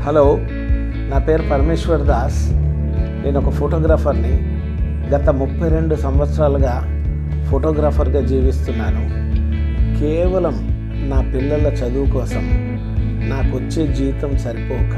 hello నా పేరు పరమేశ్వర్ దాస్ నేను ఒక ఫోటోగ్రాఫర్ని గత ముప్పై రెండు సంవత్సరాలుగా ఫోటోగ్రాఫర్గా జీవిస్తున్నాను కేవలం నా పిల్లల చదువు కోసం నాకు వచ్చే జీతం సరిపోక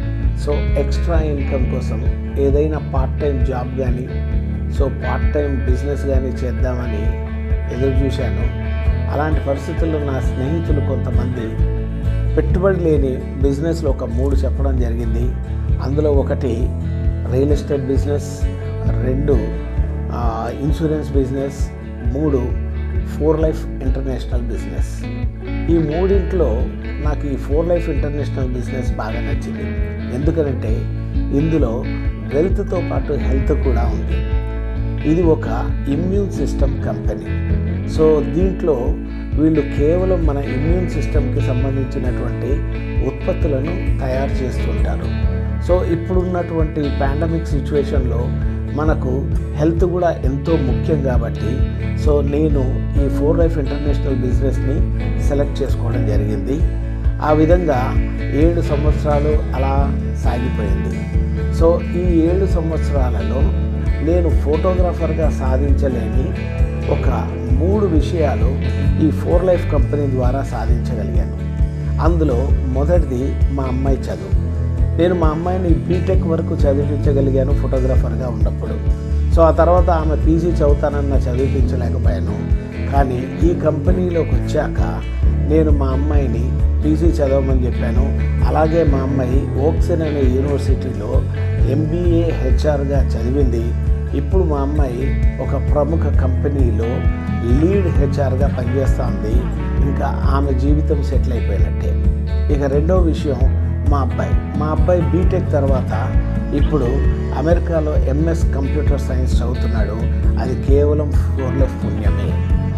సో ఎక్స్ట్రా ఇన్కమ్ కోసం ఏదైనా పార్ట్ టైం జాబ్ కానీ సో పార్ట్ టైం బిజినెస్ కానీ చేద్దామని ఎదురు చూశాను అలాంటి పరిస్థితుల్లో నా స్నేహితులు కొంతమంది పెట్టుబడి లేని బిజినెస్లో ఒక మూడు చెప్పడం జరిగింది అందులో ఒకటి రియల్ ఎస్టేట్ బిజినెస్ రెండు ఆ, ఇన్సూరెన్స్ బిజినెస్ మూడు ఫోర్ లైఫ్ ఇంటర్నేషనల్ బిజినెస్ ఈ మూడింట్లో నాకు ఈ ఫోర్ లైఫ్ ఇంటర్నేషనల్ బిజినెస్ బాగా నచ్చింది ఎందుకనంటే ఇందులో వెల్త్తో పాటు హెల్త్ కూడా ఉంది ఇది ఒక ఇమ్యూన్ సిస్టమ్ కంపెనీ సో దీంట్లో వీళ్ళు కేవలం మన ఇమ్యూన్ సిస్టమ్కి సంబంధించినటువంటి ఉత్పత్తులను తయారు చేస్తుంటారు సో ఇప్పుడున్నటువంటి పాండమిక్ సిచ్యువేషన్లో మనకు హెల్త్ కూడా ఎంతో ముఖ్యం కాబట్టి సో నేను ఈ ఫోర్ లైఫ్ ఇంటర్నేషనల్ బిజినెస్ని సెలెక్ట్ చేసుకోవడం జరిగింది ఆ విధంగా ఏడు సంవత్సరాలు అలా సాగిపోయింది సో ఈ ఏడు సంవత్సరాలలో నేను ఫోటోగ్రాఫర్గా సాధించలేని ఒక మూడు విషయాలు ఈ ఫోర్ లైఫ్ కంపెనీ ద్వారా సాధించగలిగాను అందులో మొదటిది మా అమ్మాయి చదువు నేను మా అమ్మాయిని బీటెక్ వరకు చదివించగలిగాను ఫోటోగ్రాఫర్గా ఉన్నప్పుడు సో ఆ తర్వాత ఆమె పీజీ చదువుతానన్న చదివించలేకపోయాను కానీ ఈ కంపెనీలోకి వచ్చాక నేను మా అమ్మాయిని పీజీ చదవమని చెప్పాను అలాగే మా అమ్మాయి ఓక్సెన్ అనే యూనివర్సిటీలో ఎంబీఏ హెచ్ఆర్గా చదివింది ఇప్పుడు మా అమ్మాయి ఒక ప్రముఖ కంపెనీలో లీడ్ హెచ్ఆర్గా పనిచేస్తుంది ఇంకా ఆమె జీవితం సెటిల్ అయిపోయినట్టే ఇక రెండో విషయం మా అబ్బాయి మా అబ్బాయి బీటెక్ తర్వాత ఇప్పుడు అమెరికాలో ఎంఎస్ కంప్యూటర్ సైన్స్ చదువుతున్నాడు అది కేవలం ఫోర్ లైఫ్ పుణ్యమే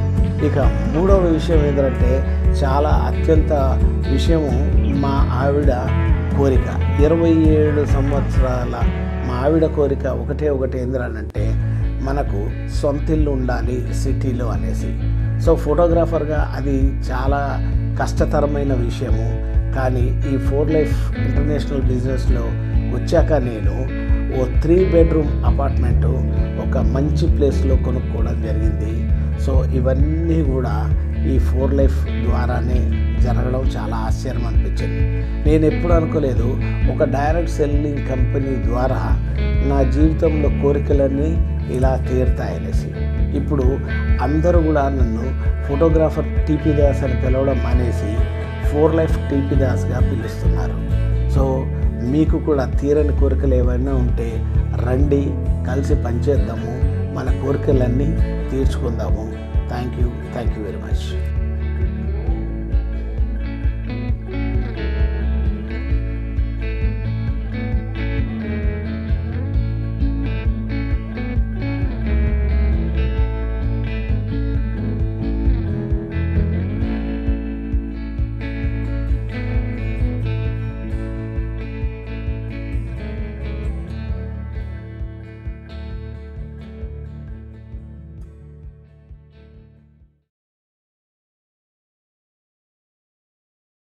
ఇక మూడవ విషయం ఏంటంటే చాలా అత్యంత విషయము మా ఆవిడ కోరిక ఇరవై ఏడు సంవత్సరాల మా ఆవిడ కోరిక ఒకటే ఒకటి ఏంద్రానంటే మనకు సొంతిల్లు ఉండాలి సిటీలో అనేసి సో ఫోటోగ్రాఫర్గా అది చాలా కష్టతరమైన విషయము కానీ ఈ ఫోర్ లైఫ్ ఇంటర్నేషనల్ బిజినెస్లో వచ్చాక నేను ఓ త్రీ బెడ్రూమ్ అపార్ట్మెంటు ఒక మంచి ప్లేస్లో కొనుక్కోవడం జరిగింది సో ఇవన్నీ కూడా ఈ ఫోర్ లైఫ్ ద్వారానే జరగడం చాలా ఆశ్చర్యం అనిపించింది నేను ఎప్పుడు అనుకోలేదు ఒక డైరెక్ట్ సెల్లింగ్ కంపెనీ ద్వారా నా జీవితంలో కోరికలన్నీ ఇలా తీరుతాయనేసి ఇప్పుడు అందరూ కూడా నన్ను ఫోటోగ్రాఫర్ టీపీ దాస్ అని పిలవడం మానేసి ఫోర్ లైఫ్ టీపీ దాస్గా పిలుస్తున్నారు సో మీకు కూడా తీరని కోరికలు ఏమైనా ఉంటే రండి కలిసి పనిచేద్దాము మన కోరికలన్నీ తీర్చుకుందాము thank you thank you very much